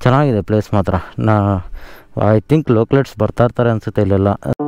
ಚೆನ್ನಾಗಿದೆ ಪ್ಲೇಸ್ ಮಾತ್ರ ನಾ ಐ ಥಿಂಕ್ ಲೋಕ್ಲೆಟ್ಸ್ ಬರ್ತಾ ಇರ್ತಾರೆ ಅನಿಸುತ್ತೆ ಇಲ್ಲೆಲ್ಲ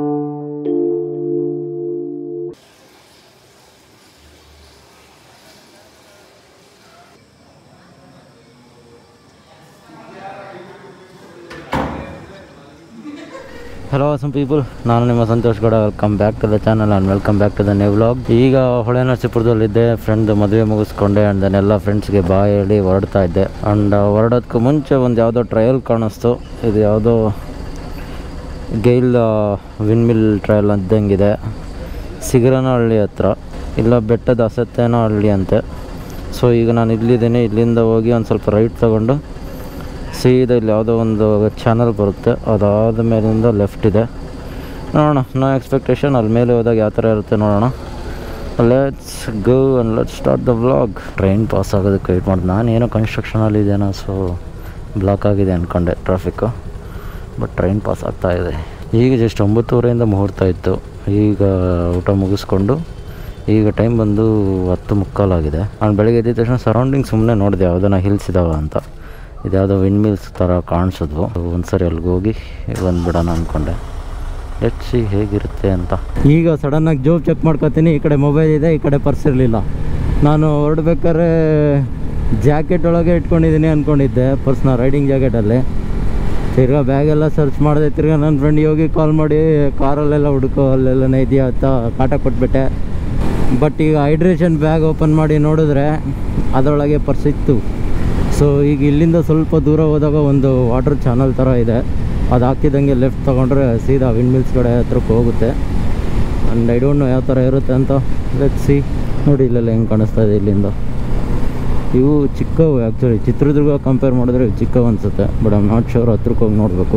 ಹಲೋ ಸಮ್ ಪೀಪಲ್ ನಾನು ನಿಮ್ಮ Santhosh Gowda welcome back to the channel and welcome back to the new vlog ಈಗ ಹೊಳೆ ನರಸೀಪುರದಲ್ಲಿದ್ದೆ ಫ್ರೆಂಡ್ ಮದುವೆ ಮುಗಿಸ್ಕೊಂಡೆ ಆ್ಯಂಡ್ ದೆನ್ ಎಲ್ಲ ಫ್ರೆಂಡ್ಸ್ಗೆ ಬಾಯ್ ಹೇಳಿ ಹೊರಡ್ತಾ ಇದ್ದೆ ಆ್ಯಂಡ್ ಹೊರಡೋದಕ್ಕೂ ಮುಂಚೆ ಒಂದು ಯಾವುದೋ ಟ್ರಯಲ್ ಕಾಣಿಸ್ತು ಇದು ಯಾವುದೋ ಗೈಲ್ ವಿನ್ಮಿಲ್ ಟ್ರಯಲ್ ಅಂದಂಗಿದೆ ಸಿಗರನಹಳ್ಳಿ ಹತ್ರ ಇಲ್ಲ ಬೆಟ್ಟದ ಹಸತ್ತೇನಹಳ್ಳಿ ಅಂತೆ ಸೊ ಈಗ ನಾನು ಇಲ್ಲಿದ್ದೀನಿ ಇಲ್ಲಿಂದ ಹೋಗಿ ಒಂದು ಸ್ವಲ್ಪ ರೈಟ್ ತಗೊಂಡು ಸೀದಾ ಇಲ್ಲಿ ಯಾವುದೋ ಒಂದು ಚಾನಲ್ ಬರುತ್ತೆ ಅದಾದ ಮೇಲಿಂದ ಲೆಫ್ಟ್ ಇದೆ ನೋಡೋಣ ನೋ ಎಕ್ಸ್ಪೆಕ್ಟೇಷನ್ ಅಲ್ಲಿ ಮೇಲೆ ಹೋದಾಗ ಯಾವ ಥರ ಇರುತ್ತೆ ನೋಡೋಣ let's go and let's start the vlog train pass ಆಗೋದಕ್ಕೆ ವೆಯ್ಟ್ ಮಾಡಿದೆ ನಾನು ಏನೋ ಕನ್ಸ್ಟ್ರಕ್ಷನಲ್ಲಿ ಇದೇನೋ ಸೊ ಬ್ಲಾಕ್ ಆಗಿದೆ ಅಂದ್ಕೊಂಡೆ ಟ್ರಾಫಿಕ್ಕು ಬಟ್ ಟ್ರೈನ್ ಪಾಸ್ ಆಗ್ತಾ ಇದೆ ಈಗ ಜಸ್ಟ್ ಒಂಬತ್ತುವರೆಯಿಂದ ಮುಹೂರ್ತ ಇತ್ತು ಈಗ ಊಟ ಮುಗಿಸ್ಕೊಂಡು ಈಗ ಟೈಮ್ ಬಂದು ಹತ್ತು ಮುಕ್ಕಾಲಾಗಿದೆ ನಾನು ಬೆಳಗ್ಗೆ ಎದ್ದ ತಕ್ಷಣ ಸರೌಂಡಿಂಗ್ ಸುಮ್ಮನೆ ನೋಡಿದೆ ಯಾವುದನ್ನ ಹಿಲ್ಸ್ ಇದಾವ ಅಂತ ಇದ್ಯಾವುದೋ ವಿಂಡ್ ಮಿಲ್ಸ್ ಥರ ಕಾಣಿಸಿದ್ವು ಒಂದು ಸರಿ ಅಲ್ಲಿಗೆ ಹೋಗಿ ಬಂದುಬಿಡೋಣ ಅಂದ್ಕೊಂಡೆ ಲೆಟ್ ಸಿ ಹೇಗಿರುತ್ತೆ ಅಂತ ಈಗ ಸಡನ್ನಾಗಿ ಜೋಬ್ ಚೆಕ್ ಮಾಡ್ಕೊತೀನಿ ಈ ಕಡೆ ಮೊಬೈಲ್ ಇದೆ ಈ ಕಡೆ ಪರ್ಸ್ ಇರಲಿಲ್ಲ ನಾನು ಹೊರಡ್ಬೇಕಾದ್ರೆ ಜಾಕೆಟ್ ಒಳಗೆ ಇಟ್ಕೊಂಡಿದ್ದೀನಿ ಅಂದ್ಕೊಂಡಿದ್ದೆ ಪರ್ಸ್ನ ರೈಡಿಂಗ್ ಜಾಕೆಟಲ್ಲಿ ತಿರ್ಗಾ ಬ್ಯಾಗೆಲ್ಲ ಸರ್ಚ್ ಮಾಡಿದೆ ತಿರ್ಗಾ ನನ್ನ ಫ್ರೆಂಡಿಗೆ ಹೋಗಿ ಕಾಲ್ ಮಾಡಿ ಕಾರಲ್ಲೆಲ್ಲ ಹುಡುಕೋ ಅಲ್ಲೆಲ್ಲ ಇದೆಯಾ ಅಂತ ಕಾಟ ಕೊಟ್ಬಿಟ್ಟೆ ಬಟ್ ಈಗ ಹೈಡ್ರೇಷನ್ ಬ್ಯಾಗ್ ಓಪನ್ ಮಾಡಿ ನೋಡಿದ್ರೆ ಅದರೊಳಗೆ ಪರ್ಸ್ ಇತ್ತು ಸೊ ಈಗ ಇಲ್ಲಿಂದ ಸ್ವಲ್ಪ ದೂರ ಹೋದಾಗ ಒಂದು ವಾಟರ್ ಚಾನಲ್ ಥರ ಇದೆ ಅದು ಹಾಕಿದಂಗೆ ಲೆಫ್ಟ್ ತೊಗೊಂಡ್ರೆ ಸೀದಾ ವಿಂಡ್ ಮಿಲ್ಸ್ ಕಡೆ ಹತ್ರಕ್ಕೆ ಹೋಗುತ್ತೆ ಆ್ಯಂಡ್ ಐ ಡೋಂಟ್ ನೋ ಯಾವ ಥರ ಇರುತ್ತೆ ಅಂತ ಲೆಟ್ ಸಿ ನೋಡಿ ಇಲ್ಲೆಲ್ಲ ಹೆಂಗೆ ಕಾಣಿಸ್ತಾ ಇದೆ ಇಲ್ಲಿಂದ ಇವು ಚಿಕ್ಕವು ಆ್ಯಕ್ಚುಲಿ ಚಿತ್ರದುರ್ಗ ಕಂಪೇರ್ ಮಾಡಿದ್ರೆ ಇವು ಚಿಕ್ಕವು ಅನಿಸುತ್ತೆ ಬಟ್ ಐಮ್ ನಾಟ್ ಶೋರ್ ಹತ್ರಕ್ಕೆ ಹೋಗಿ ನೋಡಬೇಕು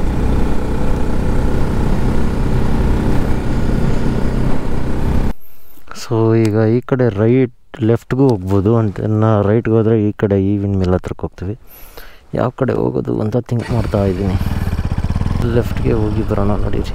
ಸೊ ಈಗ ಈ ಕಡೆ ರೈಟ್ ಲೆಫ್ಟ್ಗೂ ಹೋಗ್ಬೋದು ಅಂತ ರೈಟ್ಗೆ ಹೋದರೆ ಈ ಕಡೆ ಈ ವಿನ್ ಮಿಲ್ ಹತ್ರಕ್ಕೆ ಹೋಗ್ತೀವಿ ಯಾವ ಕಡೆ ಹೋಗೋದು ಅಂತ ಥಿಂಕ್ ಮಾಡ್ತಾ ಇದ್ದೀನಿ ಲೆಫ್ಟ್ಗೆ ಹೋಗಿ ಬರೋಣ ನಡೀರಿ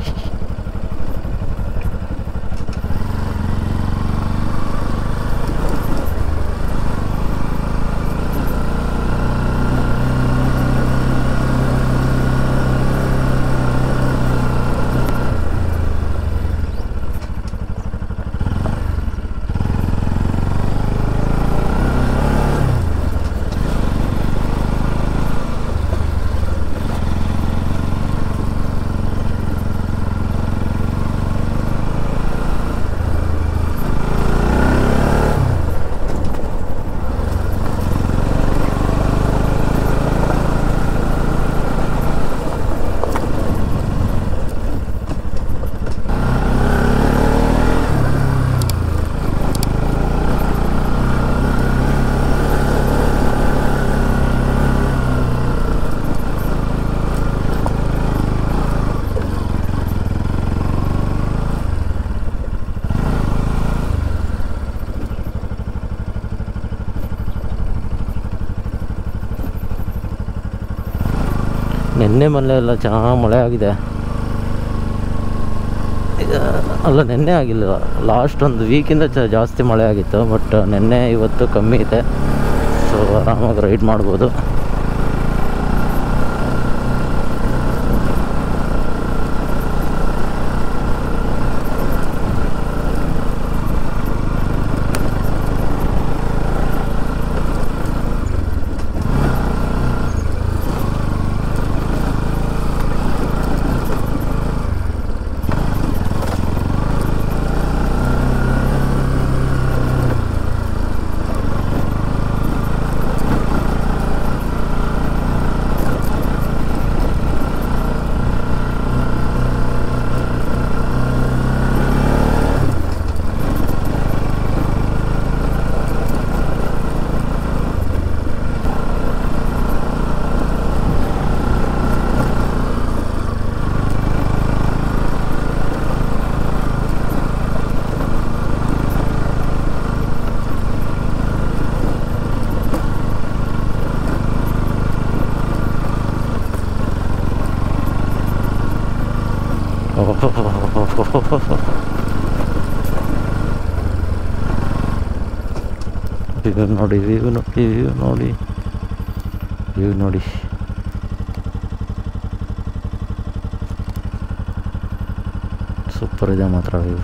ನಿನ್ನೆ ಮೊನ್ನೆ ಎಲ್ಲ ಚೆನ್ನಾಗಿ ಮಳೆ ಆಗಿದೆ ಈಗ ಅಲ್ಲ ನಿನ್ನೆ ಆಗಿಲ್ಲ ಲಾಸ್ಟ್ ಒಂದು ವೀಕಿಂದ ಚ ಜಾಸ್ತಿ ಮಳೆ ಆಗಿತ್ತು ಬಟ್ ನಿನ್ನೆ ಇವತ್ತು ಕಮ್ಮಿ ಇದೆ ಸೊ ಆರಾಮಾಗಿ ರೈಡ್ ಮಾಡ್ಬೋದು ವ್ಯೂ ನೋಡಿ ವ್ಯೂ ನೋಡಿ ವ್ಯೂ ನೋಡಿ ವ್ಯೂ ನೋಡಿ ಸೂಪರ್ ಇದೆ ಮಾತ್ರ ವ್ಯೂ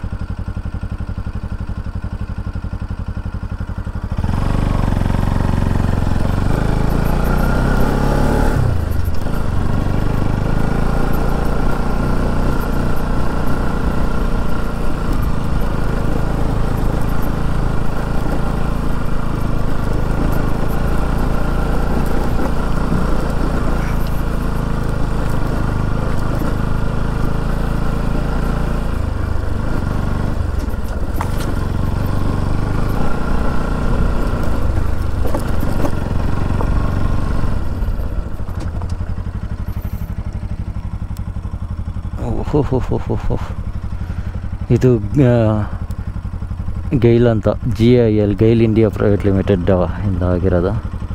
ಓಹೋ ಹೋ ಹೋ ಹೋ ಹೋ ಇದು ಆ, ಗೈಲ್ ಅಂತ G I L GAIL India private limited ಇಂದ ಆಗಿರೋದು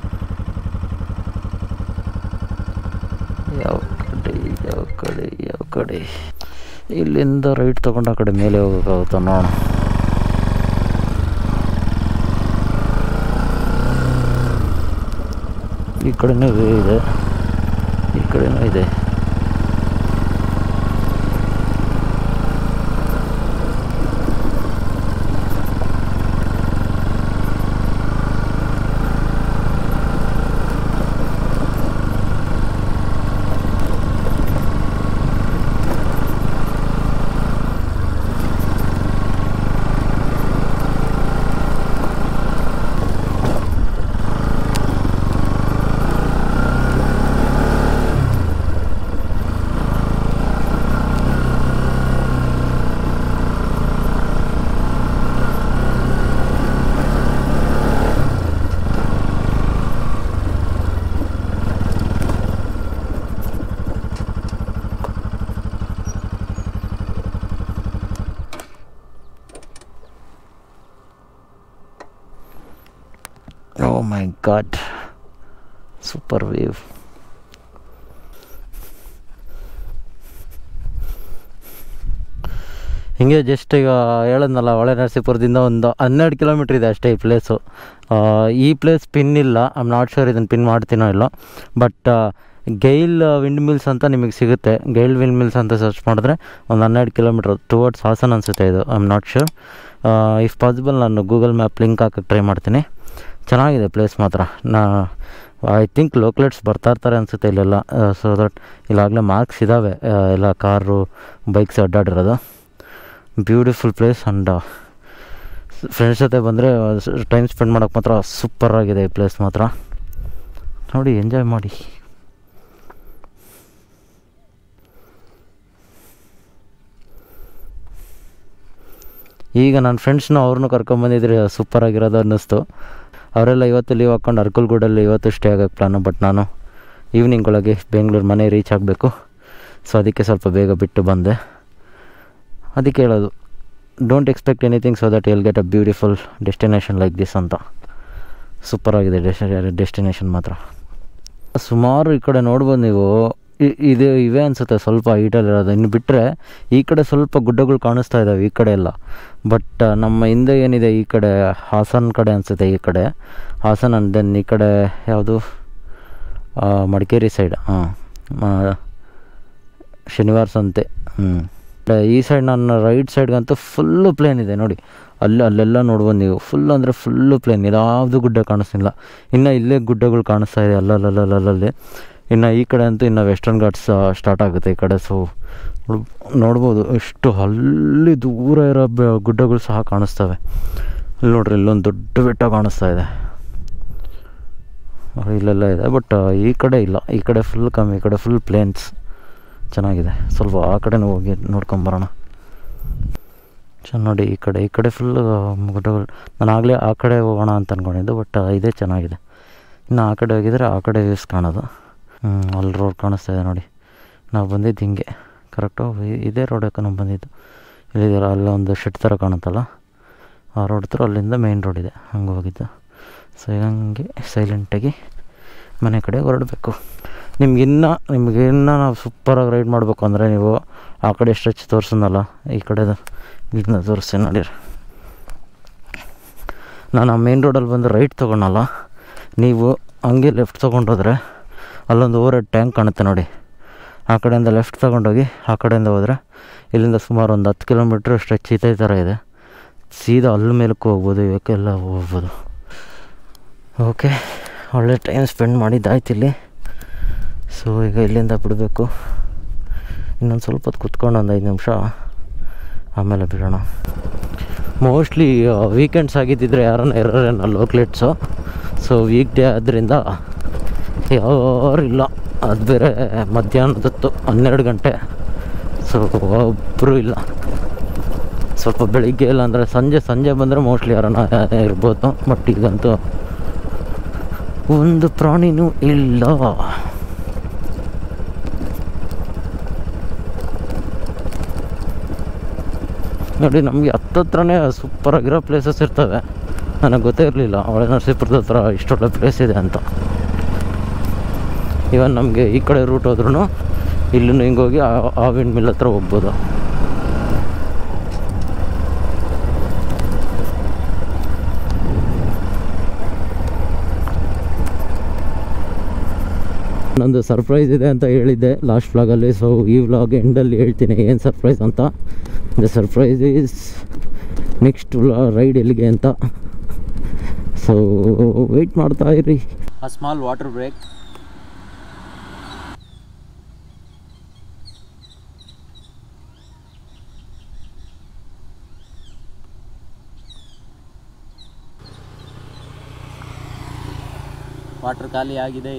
ಯಾವ ಕಡೆ ಯಾವ ಕಡೆ ಯಾವ ಕಡೆ ಇಲ್ಲಿಂದ ರೈಟ್ ತೊಗೊಂಡು ಆ ಕಡೆ ಮೇಲೆ ಹೋಗೋಕ್ಕಾಗುತ್ತಾ ನೋಡೋಣ ಈ ಕಡೆನೂ ಇದೆ ಈ ಕಡೆನೂ ಇದೆ oh my god super wave ಹಿಂಗೆ ಜಸ್ಟ್ ಈಗ ಹೇಳದ್ನಲ್ಲ ಹೊಳೆ ನರಸೀಪುರದಿಂದ ಒಂದು ಹನ್ನೆರಡು ಕಿಲೋಮೀಟ್ರ್ ಇದೆ ಅಷ್ಟೇ ಈ ಪ್ಲೇಸು ಈ ಪ್ಲೇಸ್ ಪಿನ್ ಇಲ್ಲ ಐಮ್ ನಾಟ್ ಶೋರ್ ಇದನ್ನು ಪಿನ್ ಮಾಡ್ತೀನೋ ಇಲ್ಲ ಬಟ್ ಗೈಲ್ ವಿಂಡ್ ಮಿಲ್ಸ್ ಅಂತ ನಿಮಗೆ ಸಿಗುತ್ತೆ ಗೈಲ್ ವಿಂಡ್ ಮಿಲ್ಸ್ ಅಂತ ಸರ್ಚ್ ಮಾಡಿದ್ರೆ ಒಂದು ಹನ್ನೆರಡು ಕಿಲೋಮೀಟ್ರ್ ಟುವರ್ಡ್ಸ್ ಹಾಸನ್ ಅನಿಸುತ್ತೆ ಇದು I am not sure if possible ನಾನು ಗೂಗಲ್ ಮ್ಯಾಪ್ ಲಿಂಕ್ ಹಾಕಕ್ಕೆ ಟ್ರೈ ಮಾಡ್ತೀನಿ ಚೆನ್ನಾಗಿದೆ ಪ್ಲೇಸ್ ಮಾತ್ರ ನಾ ಐ ಥಿಂಕ್ ಲೋಕಲೇಟ್ಸ್ ಬರ್ತಾ ಇರ್ತಾರೆ ಅನಿಸುತ್ತೆ ಇಲ್ಲೆಲ್ಲ ಸೊ ದಟ್ ಇಲ್ಲಾಗಲೇ ಮಾರ್ಕ್ಸ್ ಇದ್ದಾವೆ ಆ, ಎಲ್ಲ ಕಾರು ಬೈಕ್ಸ್ ಅಡ್ಡಾಡಿರೋದು ಬ್ಯೂಟಿಫುಲ್ ಪ್ಲೇಸ್ ಆ್ಯಂಡ್ ಫ್ರೆಂಡ್ಸ್ ಜೊತೆ ಬಂದರೆ ಟೈಮ್ ಸ್ಪೆಂಡ್ ಮಾಡೋಕ್ಕೆ ಮಾತ್ರ ಸೂಪರಾಗಿದೆ ಈ ಪ್ಲೇಸ್ ಮಾತ್ರ ನೋಡಿ ಎಂಜಾಯ್ ಮಾಡಿ ಈಗ ನನ್ನ ಫ್ರೆಂಡ್ಸ್ನ ಅವ್ರನ್ನೂ ಕರ್ಕೊಂಬಂದಿದ್ರೆ ಸೂಪರಾಗಿರೋದು ಅನ್ನಿಸ್ತು ಅವರೆಲ್ಲ ಇವತ್ತು ಲೀವ್ ಹಾಕ್ಕೊಂಡು ಅರ್ಕಲ್ಗೂಡಲ್ಲಿ ಇವತ್ತು ಸ್ಟೇ ಆಗೋಕ್ಕೆ ಪ್ಲಾನು ಬಟ್ ನಾನು ಈವ್ನಿಂಗ್ ಒಳಗೆ ಬೆಂಗಳೂರು ಮನೆ ರೀಚ್ ಆಗಬೇಕು ಸೊ ಅದಕ್ಕೆ ಸ್ವಲ್ಪ ಬೇಗ ಬಿಟ್ಟು ಬಂದೆ ಅದಕ್ಕೆ ಹೇಳೋದು don't expect anything so that I'll get a beautiful destination like this ಅಂತ ಸೂಪರಾಗಿದೆ ಡೆಸ್ಟಿ ಡೆಸ್ಟಿನೇಷನ್ ಮಾತ್ರ ಸುಮಾರು ಈ ಕಡೆ ನೋಡ್ಬೋದು ನೀವು ಇ- ಇದು ಇವೆ ಅನಿಸುತ್ತೆ ಸ್ವಲ್ಪ ಹೈಟಲ್ಲಿರೋದು ಇನ್ನು ಬಿಟ್ಟರೆ ಈ ಕಡೆ ಸ್ವಲ್ಪ ಗುಡ್ಡಗಳು ಕಾಣಿಸ್ತಾ ಇದ್ದಾವೆ ಈ ಕಡೆ ಎಲ್ಲ ಬಟ್ ನಮ್ಮ ಹಿಂದೆ ಏನಿದೆ ಈ ಕಡೆ ಹಾಸನ್ ಕಡೆ ಅನಿಸುತ್ತೆ ಈ ಕಡೆ ಹಾಸನ್ ಆ್ಯಂಡ್ ದೆನ್ ಈ ಕಡೆ ಯಾವುದು ಆ, ಮಡಿಕೇರಿ ಸೈಡ್ ಹಾಂ ಶನಿವಾರ ಸಂತೆ ಹ್ಞೂ ಈ ಸೈಡ್ ನನ್ನ ರೈಟ್ ಸೈಡ್ಗಂತೂ ಫುಲ್ಲು ಪ್ಲೇನ್ ಇದೆ ನೋಡಿ ಅಲ್ಲಿ ಅಲ್ಲೆಲ್ಲ ನೋಡ್ಬೋದು ನೀವು ಫುಲ್ ಅಂದರೆ ಫುಲ್ಲು ಪ್ಲೇನ್ ಯಾವುದು ಗುಡ್ಡ ಕಾಣಿಸ್ತಿಲ್ಲ ಇನ್ನು ಇಲ್ಲೇ ಗುಡ್ಡಗಳು ಕಾಣಿಸ್ತಾ ಇದೆ ಅಲ್ಲಲ್ಲಲ್ಲಲ್ಲಲ್ಲಿ ಇನ್ನು ಈ ಕಡೆ ಅಂತೂ ಇನ್ನು ವೆಸ್ಟರ್ನ್ ಘಾಟ್ಸ್ ಸ್ಟಾರ್ಟ್ ಆಗುತ್ತೆ ಈ ಕಡೆ ಸೊ ನೋಡ್ಬೋದು ಎಷ್ಟು ಅಲ್ಲಿ ದೂರ ಇರೋ ಬ- ಗುಡ್ಡಗಳು ಸಹ ಕಾಣಿಸ್ತವೆ ಇಲ್ಲಿ ನೋಡ್ರಿ ಇಲ್ಲೊಂದು ದೊಡ್ಡ ಬೆಟ್ಟ ಕಾಣಿಸ್ತಾ ಇದೆ ನೋಡಿ, ಇಲ್ಲೆಲ್ಲ ಇದೆ ಬಟ್ ಈ ಕಡೆ ಇಲ್ಲ ಈ ಕಡೆ ಫುಲ್ ಕಮ್ಮಿ ಈ ಕಡೆ ಫುಲ್ ಪ್ಲೇನ್ಸ್ ಚೆನ್ನಾಗಿದೆ ಸ್ವಲ್ಪ ಆ ಕಡೆನೂ ಹೋಗಿ ನೋಡ್ಕೊಂಬರೋಣ ಚೆನ್ನಾಗಿ ನೋಡಿ ಈ ಕಡೆ ಈ ಕಡೆ ಫುಲ್ ಗುಡ್ಡಗಳು ನಾನು ಆಗಲೇ ಆ ಕಡೆ ಹೋಗೋಣ ಅಂತ ಅಂದ್ಕೊಂಡಿದ್ದು ಬಟ್ ಇದೇ ಚೆನ್ನಾಗಿದೆ ಇನ್ನು ಆ ಕಡೆ ಹೋಗಿದ್ರೆ ಆ ಕಡೆ ವ್ಯೂಸ್ ಕಾಣೋದು ಹ್ಞೂ ಅಲ್ಲಿ ರೋಡ್ ಕಾಣಿಸ್ತಾ ಇದೆ ನೋಡಿ ನಾವು ಬಂದಿದ್ದು ಹಿಂಗೆ ಕರೆಕ್ಟು ಇದೇ ರೋಡಕ್ಕೆ ನಾವು ಬಂದಿದ್ದು ಇಲ್ಲಿದ್ದೀರ ಅಲ್ಲೊಂದು ಶೆಡ್ ಥರ ಕಾಣುತ್ತಲ್ಲ ಆ ರೋಡ್ ಹತ್ರ ಅಲ್ಲಿಂದ ಮೇನ್ ರೋಡ್ ಇದೆ ಹಂಗೆ ಹೋಗಿದ್ದು ಸೊ ಹಂಗೆ ಸೈಲೆಂಟಾಗಿ ಮನೆ ಕಡೆ ಹೊರಡಬೇಕು ನಿಮ್ಗಿನ್ನ ನಿಮ್ಗೆ ಇನ್ನೂ ನಾವು ಸೂಪರಾಗಿ ರೈಡ್ ಮಾಡಬೇಕು ಅಂದರೆ ನೀವು ಆ ಕಡೆ ಸ್ಟ್ರೆಚ್ ತೋರಿಸಿದ್ನಲ್ಲ ಈ ಕಡೆದು ಇದನ್ನ ತೋರಿಸ್ತೀನಿ ನೋಡಿರಿ ನಾನು ಆ ಮೇನ್ ರೋಡಲ್ಲಿ ಬಂದು ರೈಟ್ ತೊಗೊಳಲ್ಲ ನೀವು ಹಂಗೆ ಲೆಫ್ಟ್ ತೊಗೊಂಡೋದ್ರೆ ಅಲ್ಲೊಂದು ಓವರ್ ಟ್ಯಾಂಕ್ ಕಾಣುತ್ತೆ ನೋಡಿ ಆ ಕಡೆಯಿಂದ ಲೆಫ್ಟ್ ತೊಗೊಂಡೋಗಿ ಆ ಕಡೆಯಿಂದ ಹೋದರೆ ಇಲ್ಲಿಂದ ಸುಮಾರು ಒಂದು ಹತ್ತು ಕಿಲೋಮೀಟ್ರ್ ಸ್ಟ್ರೆಚ್ ಇದೇ ಥರ ಇದೆ ಸೀದಾ ಅಲ್ಲಿ ಮೇಲಕ್ಕೂ ಹೋಗ್ಬೋದು ಇವಕ್ಕೆಲ್ಲ ಹೋಗ್ಬೋದು ಓಕೆ ಒಳ್ಳೆ ಟೈಮ್ ಸ್ಪೆಂಡ್ ಮಾಡಿದ್ದಾಯ್ತು ಇಲ್ಲಿ ಸೊ ಈಗ ಇಲ್ಲಿಂದ ಬಿಡಬೇಕು ಇನ್ನೊಂದು ಸ್ವಲ್ಪ ಹೊತ್ತು ಕುತ್ಕೊಂಡು ಒಂದು ಐದು ನಿಮಿಷ ಆಮೇಲೆ ಬಿಡೋಣ ಮೋಸ್ಟ್ಲಿ ವೀಕೆಂಡ್ಸ್ ಆಗಿದ್ದಿದ್ರೆ ಯಾರನ್ನ ಇರೋರೇನೋ ಲೋಕ್ಲೆಟ್ಸು ಸೊ ವೀಕ್ ಡೇ ಆದ್ದರಿಂದ ಯಾರಿಲ್ಲ ಅದು ಬೇರೆ ಮಧ್ಯಾಹ್ನದತ್ತು ಹನ್ನೆರಡು ಗಂಟೆ ಸೊ ಒಬ್ಬರು ಇಲ್ಲ ಸ್ವಲ್ಪ ಬೆಳಿಗ್ಗೆ ಇಲ್ಲ ಅಂದರೆ ಸಂಜೆ ಸಂಜೆ ಬಂದರೆ ಮೋಸ್ಟ್ಲಿ ಯಾರನ್ನ ಇರ್ಬೋದು ಬಟ್ ಈಗಂತೂ ಒಂದು ಪ್ರಾಣಿನೂ ಇಲ್ಲ ನೋಡಿ ನಮಗೆ ಹತ್ತತ್ರನೇ ಸೂಪರಾಗಿರೋ ಪ್ಲೇಸಸ್ ಇರ್ತವೆ ನನಗೆ ಗೊತ್ತೇ ಇರಲಿಲ್ಲ ಒಳ್ಳೆ ನರಸೀಪುರದ ಹತ್ರ ಇಷ್ಟೊಳ್ಳೆ ಪ್ಲೇಸ್ ಇದೆ ಅಂತ ಇವನ್ ನಮಗೆ ಈ ಕಡೆ ರೂಟ್ ಹೋದ್ರೂ ಇಲ್ಲೂ ಹಿಂಗೋಗಿ ಆ ವಿಂಡ್ ಮಿಲ್ ಹತ್ರ ಹೋಗ್ಬೋದು ನಂದು ಸರ್ಪ್ರೈಸ್ ಇದೆ ಅಂತ ಹೇಳಿದ್ದೆ ಲಾಸ್ಟ್ ವ್ಲಾಗಲ್ಲಿ ಸೊ ಈ ವ್ಲಾಗ್ ಎಂಡಲ್ಲಿ ಹೇಳ್ತೀನಿ ಏನು ಸರ್ಪ್ರೈಸ್ ಅಂತ the surprise is next ride ಎಲ್ಲಿಗೆ ಅಂತ ಸೊ ವೆಯ್ಟ್ ಮಾಡ್ತಾ ಇರಿ a small water break. Water ಖಾಲಿ ಆಗಿದೆ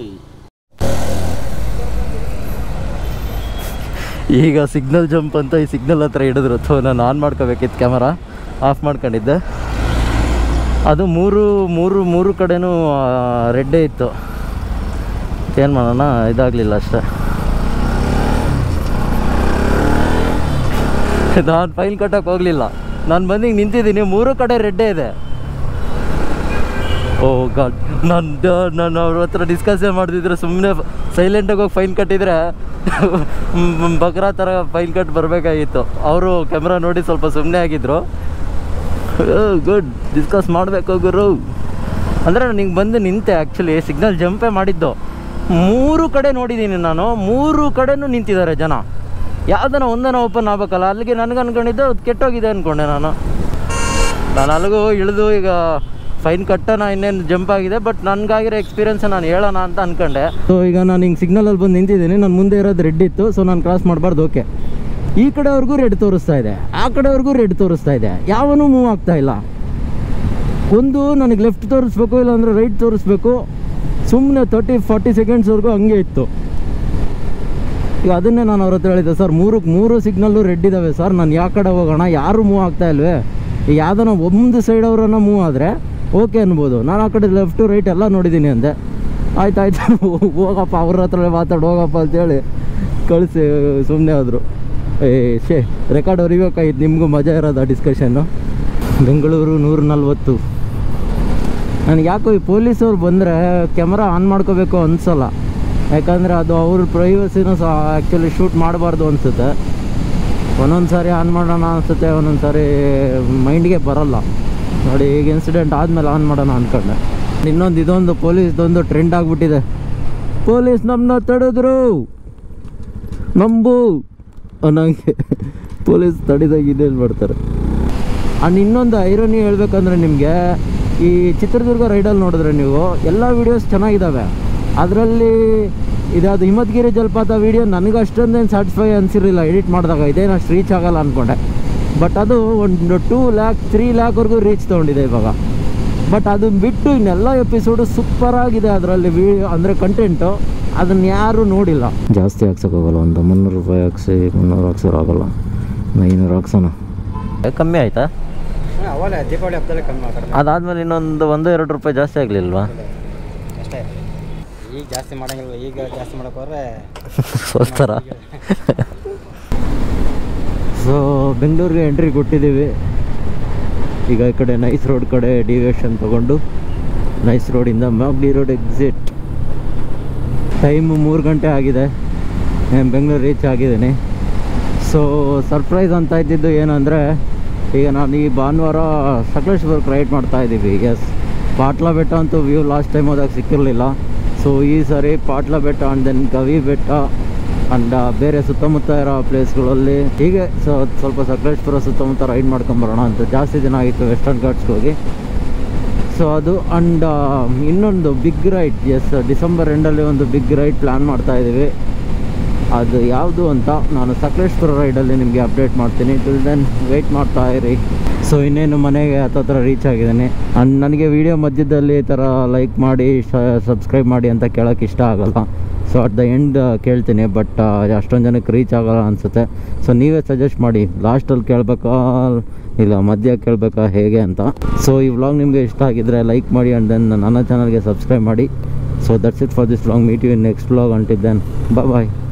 ಈಗ ಸಿಗ್ನಲ್ ಜಂಪ್ ಅಂತ ಈ ಸಿಗ್ನಲ್ ಹತ್ರ ಹಿಡಿದ್ರು ಸೊ ನಾನು ಆನ್ ಮಾಡ್ಕೋಬೇಕಿತ್ತು ಕ್ಯಾಮರಾ ಆಫ್ ಮಾಡ್ಕೊಂಡಿದ್ದೆ ಅದು ಮೂರು ಮೂರು ಮೂರು ಕಡೆನೂ ರೆಡ್ಡೇ ಇತ್ತು ಏನು ಮಾಡೋಣ ಇದಾಗಲಿಲ್ಲ ಅಷ್ಟೇ ನಾನು ಫೈನ್ ಕಟ್ಟಕ್ಕೆ ಹೋಗಲಿಲ್ಲ ನಾನು ಬಂದು ಹಿಂಗೆ ನಿಂತಿದ್ದೀನಿ ಮೂರು ಕಡೆ ರೆಡ್ಡೇ ಇದೆ ಓ ಗಾಡ್ ನಾನು ನಾನು ಅವ್ರ ಹತ್ರ ಡಿಸ್ಕಷನ್ ಮಾಡ್ತಿದ್ರೆ ಸುಮ್ಮನೆ ಸೈಲೆಂಟಾಗಿ ಹೋಗಿ ಫೈನ್ ಕಟ್ಟಿದರೆ ಬಕ್ರಾ ಥರ ಫೈನ್ ಕಟ್ ಬರಬೇಕಾಗಿತ್ತು ಅವರು ಕ್ಯಾಮ್ರಾ ನೋಡಿ ಸ್ವಲ್ಪ ಸುಮ್ಮನೆ ಆಗಿದ್ರು ಗುಡ್ ಡಿಸ್ಕಸ್ ಮಾಡಬೇಕು ಗುರು ಅಂದರೆ ನಾನು ಹಿಂಗೆ ಬಂದು ನಿಂತೆ ಆ್ಯಕ್ಚುಲಿ ಸಿಗ್ನಲ್ ಜಂಪೇ ಮಾಡಿದ್ದು ಮೂರು ಕಡೆ ನೋಡಿದ್ದೀನಿ ನಾನು ಮೂರು ಕಡೆನೂ ನಿಂತಿದ್ದಾರೆ ಜನ ಯಾವುದನ್ನ ಒಂದನ ಓಪನ್ ಆಗ್ಬೇಕಲ್ಲ ಅಲ್ಲಿಗೆ ನನಗೆ ಅನ್ಕೊಂಡಿದ್ದು ಅದು ಕೆಟ್ಟೋಗಿದೆ ಅಂದ್ಕೊಂಡೆ ನಾನು ನಾನು ಅಲ್ಲಿಗೂ ಇಳಿದು ಈಗ ಫೈನ್ ಕಟ್ಟೋಣ ಇನ್ನೇನು ಜಂಪ್ ಆಗಿದೆ ಬಟ್ ನನಗಾಗಿರೋ ಎಕ್ಸ್ಪೀರಿಯನ್ಸ್ ನಾನು ಹೇಳೋಣ ಅಂತ ಅನ್ಕೊಂಡೆ ಸೊ ಈಗ ನಾನು ಹಿಂಗೆ ಸಿಗ್ನಲಲ್ಲಿ ಬಂದು ನಿಂತಿದ್ದೀನಿ ನಾನು ಮುಂದೆ ಇರೋದು ರೆಡ್ ಇತ್ತು ಸೊ ನಾನು ಕ್ರಾಸ್ ಮಾಡಬಾರ್ದು ಓಕೆ ಈ ಕಡೆವರೆಗೂ ರೆಡ್ ತೋರಿಸ್ತಾ ಇದೆ ಆ ಕಡೆವರೆಗೂ ರೆಡ್ ತೋರಿಸ್ತಾ ಇದೆ ಯಾವನೂ ಮೂವ್ ಆಗ್ತಾ ಇಲ್ಲ ಒಂದು ನನಗೆ ಲೆಫ್ಟ್ ತೋರಿಸ್ಬೇಕು ಇಲ್ಲಾಂದರೆ ರೈಟ್ ತೋರಿಸ್ಬೇಕು ಸುಮ್ಮನೆ ತರ್ಟಿ ಫಾರ್ಟಿ ಸೆಕೆಂಡ್ಸ್ವರೆಗೂ ಹಂಗೆ ಇತ್ತು ಈಗ ಅದನ್ನೇ ನಾನು ಅವ್ರ ಹತ್ರ ಹೇಳಿದ್ದೆ ಸರ್ ಮೂರು ಮೂರು ಸಿಗ್ನಲ್ಲು ರೆಡ್ ಇದ್ದಾವೆ ಸರ್ ನಾನು ಯಾವ ಕಡೆ ಹೋಗೋಣ ಯಾರು ಮೂವ್ ಆಗ್ತಾ ಇಲ್ವೇ ಈಗ ಯಾವ್ದಾನ ಒಂದು ಸೈಡ್ ಅವರನ್ನ ಮೂವ್ ಆದರೆ ಓಕೆ ಅನ್ಬೋದು ನಾನು ಆ ಕಡೆ ಲೆಫ್ಟು ರೈಟ್ ಎಲ್ಲ ನೋಡಿದ್ದೀನಿ ಅಂದೆ ಆಯ್ತು ಆಯ್ತು ಹೋಗಪ್ಪ ಅವ್ರ ಹತ್ರ ಮಾತಾಡು ಹೋಗಪ್ಪ ಅಂತೇಳಿ ಕಳಿಸಿ ಸುಮ್ಮನೆ ಆದರು ಏ ಶೇ ರೆಕಾರ್ಡ್ ಹೊರಿಬೇಕಾಗಿತ್ತು ನಿಮಗೂ ಮಜಾ ಇರೋದು ಆ ಡಿಸ್ಕಷನ್ನು ಬೆಂಗಳೂರು ನೂರ ನಲ್ವತ್ತು ನನಗೆ ಯಾಕೋ ಈ ಪೊಲೀಸವ್ರು ಬಂದರೆ ಕ್ಯಾಮ್ರಾ ಆನ್ ಮಾಡ್ಕೋಬೇಕು ಅನ್ಸಲ್ಲ ಯಾಕಂದರೆ ಅದು ಅವ್ರ ಪ್ರೈವಸಿನೂ ಸಹ ಆ್ಯಕ್ಚುಲಿ ಶೂಟ್ ಮಾಡಬಾರ್ದು ಅನಿಸುತ್ತೆ ಒಂದೊಂದು ಸಾರಿ ಆನ್ ಮಾಡೋಣ ಅನಿಸುತ್ತೆ ಒಂದೊಂದು ಸಾರಿ ಮೈಂಡ್ಗೆ ಬರಲ್ಲ ನೋಡಿ ಈಗ ಇನ್ಸಿಡೆಂಟ್ ಆದಮೇಲೆ ಆನ್ ಮಾಡೋಣ ಅಂದ್ಕೊಂಡೆ ಇನ್ನೊಂದು ಇದೊಂದು ಪೊಲೀಸ್ದೊಂದು ಟ್ರೆಂಡ್ ಆಗಿಬಿಟ್ಟಿದೆ ಪೊಲೀಸ್ ನಮ್ಮನ್ನ ತಡೆದ್ರು ನಂಬು ಅನ್ನೋಂಗೆ ಪೊಲೀಸ್ ತಡಿದಾಗ ಇದೇನು ಮಾಡ್ತಾರೆ ಆ್ಯಂಡ್ ಇನ್ನೊಂದು ಐರನಿ ಹೇಳ್ಬೇಕಂದ್ರೆ ನಿಮಗೆ ಈ ಚಿತ್ರದುರ್ಗ ರೈಡಲ್ಲಿ ನೋಡಿದ್ರೆ ನೀವು ಎಲ್ಲ ವೀಡಿಯೋಸ್ ಚೆನ್ನಾಗಿದ್ದಾವೆ ಅದರಲ್ಲಿ ಇದಾದ ಹಿಮತ್ಗಿರಿ ಜಲಪಾತ ವೀಡಿಯೋ ನನಗೆ ಅಷ್ಟೊಂದೇನು ಸ್ಯಾಟಿಸ್ಫೈ ಅನಿಸಿರಲಿಲ್ಲ ಎಡಿಟ್ ಮಾಡಿದಾಗ ಇದೇನು ಅಷ್ಟು ರೀಚ್ ಆಗಲ್ಲ ಅಂದ್ಕೊಂಡೆ ಬಟ್ ಅದು ಒಂದು ಟೂ ಲ್ಯಾಕ್ ತ್ರೀ ಲ್ಯಾಕ್ವರೆಗೂ ರೀಚ್ ತೊಗೊಂಡಿದೆ ಇವಾಗ ಬಟ್ ಅದನ್ನ ಬಿಟ್ಟು ಇನ್ನೆಲ್ಲ ಎಪಿಸೋಡು ಸೂಪರಾಗಿದೆ ಅದರಲ್ಲಿ ವೀಡಿಯೋ ಅಂದರೆ ಕಂಟೆಂಟು ಅದನ್ನು ಯಾರೂ ನೋಡಿಲ್ಲ ಜಾಸ್ತಿ ಹಾಕ್ಸೋಕ್ಕಾಗಲ್ಲ ಒಂದು ಮುನ್ನೂರು ರೂಪಾಯಿ ಹಾಕ್ಸಿ ಮುನ್ನೂರು ಹಾಕ್ಸೋರು ಆಗಲ್ಲ ಐನೂರು ಹಾಕ್ಸೋಣ ಕಮ್ಮಿ ಆಯ್ತಾ ಅವಲ್ಲ ದೀಪಾವಳಿ ಹಬ್ಬದಲ್ಲೇ ಕಮ್ಮಿ ಮಾಡ್ತಾರೆ ಅದಾದ್ಮೇಲೆ ಇನ್ನೊಂದು ಒಂದು ಎರಡು ರೂಪಾಯಿ ಜಾಸ್ತಿ ಆಗಲಿಲ್ವಾ ಅಷ್ಟೇ ಈಗ ಜಾಸ್ತಿ ಮಾಡಂಗಿಲ್ಲ ಈಗ ಜಾಸ್ತಿ ಮಾಡಕ್ಕೆ ಹೋದ್ರೆ ಸೋಸ್ತಾರ ಸೊ ಬೆಂಗಳೂರಿಗೆ ಎಂಟ್ರಿ ಕೊಟ್ಟಿದ್ದೀವಿ ಈಗ ಈ ಕಡೆ ನೈಸ್ ರೋಡ್ ಕಡೆ ಡಿವಿಯೇಷನ್ ತೊಗೊಂಡು ನೈಸ್ ರೋಡಿಂದ ಮಾಗ್ಡಿ ರೋಡ್ ಎಕ್ಸಿಟ್ ಟೈಮು ಮೂರು ಗಂಟೆ ಆಗಿದೆ ನಾನು ಬೆಂಗಳೂರು ರೀಚ್ ಆಗಿದ್ದೀನಿ ಸೊ ಸರ್ಪ್ರೈಸ್ ಅಂತ ಇದ್ದಿದ್ದು ಏನಂದರೆ ಈಗ ನಾನು ಈ ಭಾನುವಾರ ಸಕಲೇಶ್ವರಕ್ಕೆ ರೈಡ್ ಮಾಡ್ತಾ ಇದ್ದೀವಿ ಎಸ್ ಪಾಟ್ಲಾ ಬೆಟ್ಟ ಅಂತೂ ವ್ಯೂ ಲಾಸ್ಟ್ ಟೈಮ್ ಹೋದಾಗ ಸಿಕ್ಕಿರಲಿಲ್ಲ ಸೊ ಈ ಸರಿ ಪಾಟ್ಲಾ ಬೆಟ್ಟ ಆ್ಯಂಡ್ ದೆನ್ ಗವಿ ಬೆಟ್ಟ ಆ್ಯಂಡ್ ಬೇರೆ ಸುತ್ತಮುತ್ತ ಇರೋ ಪ್ಲೇಸ್ಗಳಲ್ಲಿ ಹೀಗೆ ಸೊ ಸ್ವಲ್ಪ ಸಕಲೇಶ್ಪುರ ಸುತ್ತಮುತ್ತ ರೈಡ್ ಮಾಡ್ಕೊಂಬರೋಣ ಅಂತ ಜಾಸ್ತಿ ದಿನ ಆಗಿತ್ತು ವೆಸ್ಟರ್ನ್ ಘಾಟ್ಸ್ಗೆ ಹೋಗಿ ಸೊ ಅದು ಅಂಡ್ ಇನ್ನೊಂದು ಬಿಗ್ ರೈಡ್ ಎಸ್ ಡಿಸೆಂಬರ್ ಎಂಡಲ್ಲಿ ಒಂದು ಬಿಗ್ ರೈಡ್ ಪ್ಲ್ಯಾನ್ ಮಾಡ್ತಾ ಇದ್ದೀವಿ ಅದು ಯಾವುದು ಅಂತ ನಾನು ಸಕಲೇಶ್ಪುರ ರೈಡಲ್ಲಿ ನಿಮಗೆ ಅಪ್ಡೇಟ್ ಮಾಡ್ತೀನಿ ಟಿಲ್ ದೆನ್ ವೆಯ್ಟ್ ಮಾಡ್ತಾ ಇರಿ ಸೊ ಇನ್ನೇನು ಮನೆಗೆ ಹತ್ತತ್ರ ರೀಚ್ ಆಗಿದ್ದೀನಿ ಅಂಡ್ ನನಗೆ ವಿಡಿಯೋ ಮಧ್ಯದಲ್ಲಿ ಈ ಥರ ಲೈಕ್ ಮಾಡಿ ಸಬ್ಸ್ಕ್ರೈಬ್ ಮಾಡಿ ಅಂತ ಕೇಳೋಕ್ಕೆ ಇಷ್ಟ ಆಗಲ್ಲ ಸೊ ಅಟ್ ದ ಎಂಡ್ ಕೇಳ್ತೀನಿ ಬಟ್ ಅಷ್ಟೊಂದು ಜನಕ್ಕೆ ರೀಚ್ ಆಗಲ್ಲ ಅನಿಸುತ್ತೆ ಸೊ ನೀವೇ ಸಜೆಸ್ಟ್ ಮಾಡಿ ಲಾಸ್ಟಲ್ಲಿ ಕೇಳಬೇಕಾ ಇಲ್ಲ ಮಧ್ಯ ಕೇಳಬೇಕಾ ಹೇಗೆ ಅಂತ ಸೊ ಈ ವ್ಲಾಗ್ ನಿಮಗೆ ಇಷ್ಟ ಆಗಿದ್ರೆ ಲೈಕ್ ಮಾಡಿ ಆ್ಯಂಡ್ ದೆನ್ ನನ್ನ ಚಾನಲ್ಗೆ ಸಬ್ಸ್ಕ್ರೈಬ್ ಮಾಡಿ so that's it for this vlog meet you in next vlog ಅಂಟಿದ್ದೇನೆ ಬಾಯ್